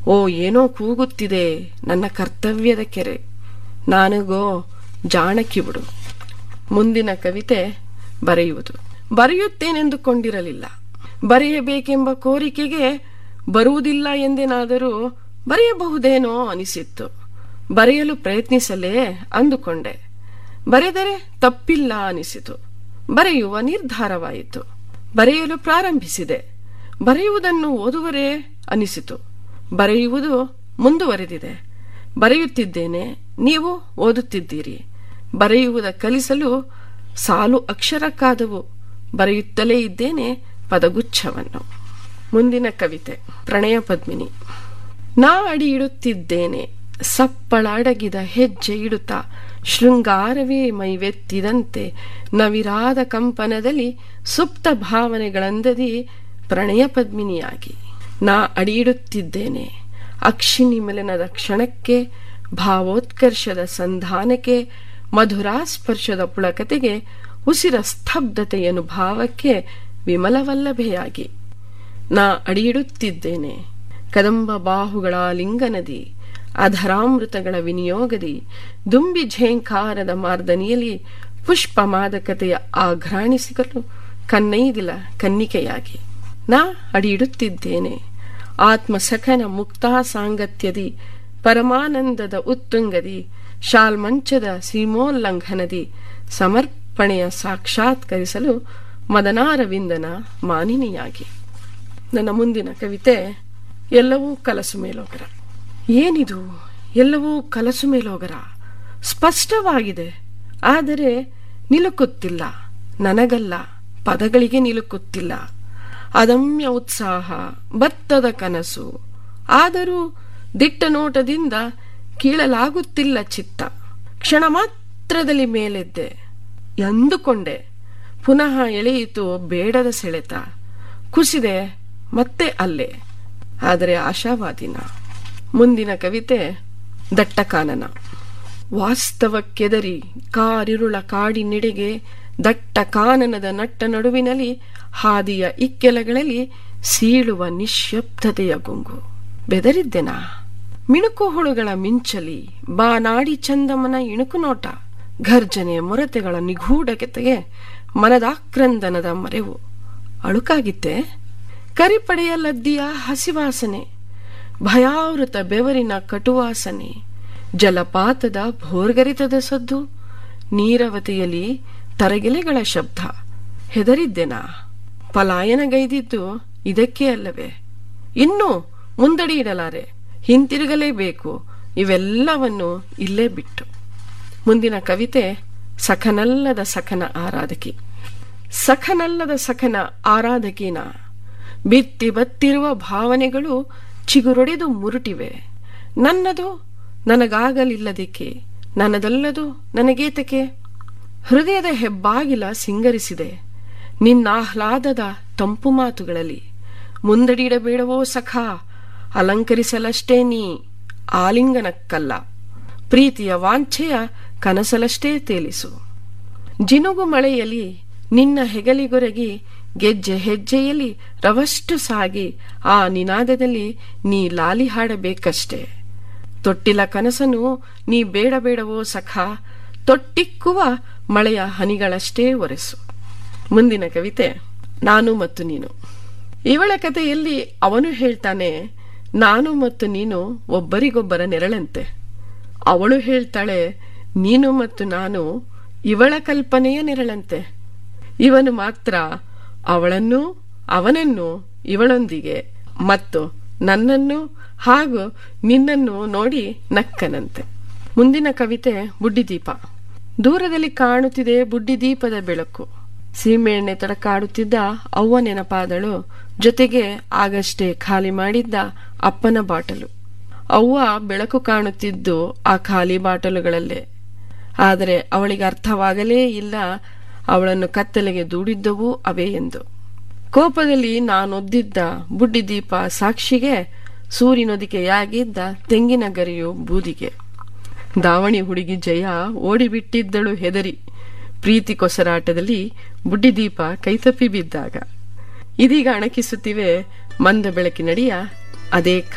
ಓ ಏನೋ ಕೂಗುತ್ತಿದೆ ನನ್ನ ಕರ್ತವ್ಯದ ಕೆರೆ ನಾನಗೋ ಜಾಣಕಿ ಬಿಡು ಮುಂದಿನ ಕವಿತೆ ಬರೆಯುವುದು ಬರೆಯುತ್ತೇನೆಂದುಕೊಂಡಿರಲಿಲ್ಲ ಬರೆಯಬೇಕೆಂಬ ಕೋರಿಕೆಗೆ ಬರುವುದಿಲ್ಲ ಎಂದೇನಾದರೂ ಬರೆಯಬಹುದೇನೋ ಅನಿಸಿತ್ತು ಬರೆಯಲು ಪ್ರಯತ್ನಿಸಲೇ ಅಂದುಕೊಂಡೆ ಬರೆದರೆ ತಪ್ಪಿಲ್ಲ ಅನಿಸಿತು ಬರೆಯುವ ನಿರ್ಧಾರವಾಯಿತು ಬರೆಯಲು ಪ್ರಾರಂಭಿಸಿದೆ ಬರೆಯುವುದನ್ನು ಓದುವರೇ ಅನಿಸಿತು ಬರೆಯುವುದು ಮುಂದುವರೆದಿದೆ ಬರೆಯುತ್ತಿದ್ದೇನೆ ನೀವು ಓದುತ್ತಿದ್ದೀರಿ ಬರೆಯುವುದ ಕಲಿಸಲು ಸಾಲು ಅಕ್ಷರಕ್ಕಾದವು ಬರೆಯುತ್ತಲೇ ಇದ್ದೇನೆ ಪದಗುಚ್ಛವನ್ನು ಮುಂದಿನ ಕವಿತೆ ಪ್ರಣಯ ಪದ್ಮಿನಿ ನಾ ಅಡಿ ಇಡುತ್ತಿದ್ದೇನೆ ಸಪ್ಪಳ ಅಡಗಿದ ಹೆಜ್ಜೆ ಇಡುತ್ತಾ ಶೃಂಗಾರವೇ ಮೈವೆತ್ತಿದಂತೆ ನವಿರಾದ ಕಂಪನದಲ್ಲಿ ಸುಪ್ತ ಭಾವನೆಗಳಂದದಿ ಪ್ರಣಯ ಪದ್ಮಿನಿಯಾಗಿ ನಾ ಅಡಿಯಿಡುತ್ತಿದ್ದೇನೆ ಅಕ್ಷಿಣಿ ಮಿಲನದ ಕ್ಷಣಕ್ಕೆ ಭಾವೋತ್ಕರ್ಷದ ಸಂಧಾನಕ್ಕೆ ಮಧುರಾಸ್ಪರ್ಶದ ಪುಳಕತೆಗೆ ಉಸಿರ ಸ್ತಬ್ಧತೆಯನ್ನು ಭಾವಕ್ಕೆ ವಿಮಲವಲ್ಲಭೆಯಾಗಿ ನಾ ಅಡಿಯಿಡುತ್ತಿದ್ದೇನೆ ಕದಂಬ ಬಾಹುಗಳ ಲಿಂಗನದಿ ಅಧರಾಮೃತಗಳ ವಿನಿಯೋಗದಿ ದುಂಬಿ ಝೇಂಕಾರದ ಮಾರ್ದನಿಯಲ್ಲಿ ಪುಷ್ಪ ಮಾದಕತೆಯ ಆಘ್ರಾಣಿಸಿಗಲು ಕನ್ನೈದಿಲ ಕನ್ನಿಕೆಯಾಗಿ ನಾ ಅಡಿಯಿಡುತ್ತಿದ್ದೇನೆ ಆತ್ಮಸಖನ ಮುಕ್ತಾ ಸಾಂಗತ್ಯದಿ ಪರಮಾನಂದದ ಉತ್ತುಂಗದಿ ಶಾಲ್ಮಂಚದ ಸೀಮೋಲ್ಲಂಘನದಿ ಸಮರ್ಪಣೆಯ ಸಾಕ್ಷಾತ್ಕರಿಸಲು ಮದನಾರವಿಂದನ ಮಾನಿನಿಯಾಗಿ ನನ್ನ ಮುಂದಿನ ಕವಿತೆ ಎಲ್ಲವೂ ಕಲಸು ಮೇಲೋಗರ ಏನಿದು ಎಲ್ಲವೂ ಕಲಸು ಮೇಲೋಗರ ಸ್ಪಷ್ಟವಾಗಿದೆ ಆದರೆ ನಿಲುಕುತ್ತಿಲ್ಲ ನನಗಲ್ಲ ಪದಗಳಿಗೆ ನಿಲುಕುತ್ತಿಲ್ಲ ಅದಮ್ಯ ಉತ್ಸಾಹ ಬತ್ತದ ಕನಸು ಆದರೂ ದಿಟ್ಟ ನೋಟದಿಂದ ಕೀಳಲಾಗುತ್ತಿಲ್ಲ ಚಿತ್ತ ಕ್ಷಣ ಮಾತ್ರದಲ್ಲಿ ಮೇಲೆದ್ದೆ ಎಂದುಕೊಂಡೆ ಪುನಃ ಎಳೆಯಿತು ಬೇಡದ ಸೆಳೆತ ಕುಸಿದೆ ಮತ್ತೆ ಅಲ್ಲೇ ಆದರೆ ಆಶಾವಾದಿನ ಮುಂದಿನ ಕವಿತೆ ದಟ್ಟಕಾನನ ವಾಸ್ತವಕ್ಕೆದರಿ ಕಾರಿರುಳ ಕಾಡಿನೆಡೆಗೆ ದಟ್ಟ ಕಾನನದ ನಟ್ಟ ನಡುವಿನಲ್ಲಿ ಹಾದಿಯ ಇಕ್ಕೆಲಗಳಲ್ಲಿ ಸೀಳುವ ನಿಶ್ಶಬ್ದತೆಯ ಗುಂಗು ಬೆದರಿದ್ದೆನಾ ಮಿಣುಕು ಹುಳುಗಳ ಮಿಂಚಲಿ ಬಾನಾಡಿ ಚಂದಮನ ಇಣುಕು ನೋಟ ಘರ್ಜನೆ ಮೊರತೆಗಳ ನಿಗೂಢತೆಗೆ ಮನದಾಕ್ರಂದನದ ಮರೆವು ಅಳುಕಾಗಿತ್ತೆ ಕರಿಪಡೆಯ ಲದ್ದಿಯ ಹಸಿವಾಸನೆ ಭಯಾವೃತ ಬೆವರಿನ ಕಟುವಾಸನೆ ಜಲಪಾತದ ಭೋರ್ಗರಿತದ ಸದ್ದು ನೀರವತೆಯಲ್ಲಿ ತರಗೆಲೆಗಳ ಶಬ್ದ ಹೆದರಿದ್ದೆನಾ ಪಲಾಯನಗೈದಿದ್ದು ಇದಕ್ಕೆ ಅಲ್ಲವೇ ಇನ್ನು ಮುಂದಡಿ ಇಡಲಾರೆ ಹಿಂತಿರುಗಲೇಬೇಕು ಇವೆಲ್ಲವನ್ನು ಇಲ್ಲೇ ಬಿಟ್ಟು ಮುಂದಿನ ಕವಿತೆ ಸಖನಲ್ಲದ ಸಖನ ಆರಾಧಕಿ ಸಖನಲ್ಲದ ಸಖನ ಆರಾಧಕಿನ ಬಿತ್ತಿ ಬತ್ತಿರುವ ಭಾವನೆಗಳು ಚಿಗುರೊಡೆದು ಮುರುಟಿವೆ ನನ್ನದು ನನಗಾಗಲಿಲ್ಲದಿಕ್ಕೆ ನನ್ನದಲ್ಲದು ನನಗೇತಕ್ಕೆ ಹೃದಯದ ಹೆಬ್ಬಾಗಿಲ ಸಿಂಗರಿಸಿದೆ ನಿನ್ನಾಹ್ಲಾದದ ತಂಪು ಮಾತುಗಳಲ್ಲಿ ಮುಂದಡಿಯಿಡಬೇಡವೋ ಸಖ ಅಲಂಕರಿಸಲಷ್ಟೇ ನೀ ಆಲಿಂಗನಕ್ಕಲ್ಲ ಪ್ರೀತಿಯ ವಾಂಛೆಯ ಕನಸಲಷ್ಟೇ ತೇಲಿಸು ಜಿನುಗು ಮಳೆಯಲ್ಲಿ ನಿನ್ನ ಹೆಗಲಿಗೊರಗಿ ಗೆಜ್ಜೆ ಹೆಜ್ಜೆಯಲ್ಲಿ ರವಷ್ಟು ಸಾಗಿ ಆ ನಿನಾದದಲ್ಲಿ ನೀ ಲಾಲಿ ಹಾಡಬೇಕಷ್ಟೆ ತೊಟ್ಟಿಲ ಕನಸನು ನೀ ಬೇಡ ಬೇಡವೋ ಸಖ ತೊಟ್ಟಿಕ್ಕುವ ಮಳೆಯ ಹನಿಗಳಷ್ಟೇ ಒರೆಸು ಮುಂದಿನ ಕವಿತೆ ನಾನು ಮತ್ತು ನೀನು ಇವಳ ಕಥೆಯಲ್ಲಿ ಅವನು ಹೇಳ್ತಾನೆ ನಾನು ಮತ್ತು ನೀನು ಒಬ್ಬರಿಗೊಬ್ಬರ ನೆರಳಂತೆ ಅವಳು ಹೇಳ್ತಾಳೆ ನೀನು ಮತ್ತು ನಾನು ಇವಳ ಕಲ್ಪನೆಯ ನೆರಳಂತೆ ಇವನು ಮಾತ್ರ ಅವಳನ್ನು ಅವನನ್ನು ಇವಳೊಂದಿಗೆ ಮತ್ತು ನನ್ನನ್ನು ಹಾಗೂ ನಿನ್ನನ್ನು ನೋಡಿ ನಕ್ಕನಂತೆ ಮುಂದಿನ ಕವಿತೆ ಬುಡ್ಡಿದೀಪ ದೂರದಲ್ಲಿ ಕಾಣುತ್ತಿದೆ ಬುಡ್ಡಿದೀಪದ ಬೆಳಕು ಸೀಮೆಎಣ್ಣೆ ತಡಕಾಡುತ್ತಿದ್ದ ಅವ್ವ ನೆನಪಾದಳು ಜೊತೆಗೆ ಆಗಷ್ಟೇ ಖಾಲಿ ಮಾಡಿದ್ದ ಅಪ್ಪನ ಬಾಟಲು ಅವ್ವ ಬೆಳಕು ಕಾಣುತ್ತಿದ್ದು ಆ ಖಾಲಿ ಬಾಟಲುಗಳಲ್ಲೇ ಆದರೆ ಅವಳಿಗೆ ಅರ್ಥವಾಗಲೇ ಇಲ್ಲ ಅವಳನ್ನು ಕತ್ತಲೆಗೆ ದೂಡಿದ್ದವೂ ಅವೇ ಎಂದು ಕೋಪದಲ್ಲಿ ನಾನೊದ್ದಿದ್ದ ಬುಡ್ಡಿದೀಪ ಸಾಕ್ಷಿಗೆ ಸೂರಿನೊದಿಕೆಯಾಗಿದ್ದ ತೆಂಗಿನ ಗರಿಯು ಬೂದಿಗೆ ದಾವಣಿ ಹುಡುಗಿ ಜಯ ಓಡಿಬಿಟ್ಟಿದ್ದಳು ಹೆದರಿ ಪ್ರೀತಿ ಕೊಸರಾಟದಲ್ಲಿ ಬುಡ್ಡಿದೀಪ ಕೈತಪ್ಪಿ ಬಿದ್ದಾಗ ಇದೀಗ ಅಣಕಿಸುತ್ತಿವೆ ಮಂದ ಬೆಳಕಿನಡಿಯ ಅದೇ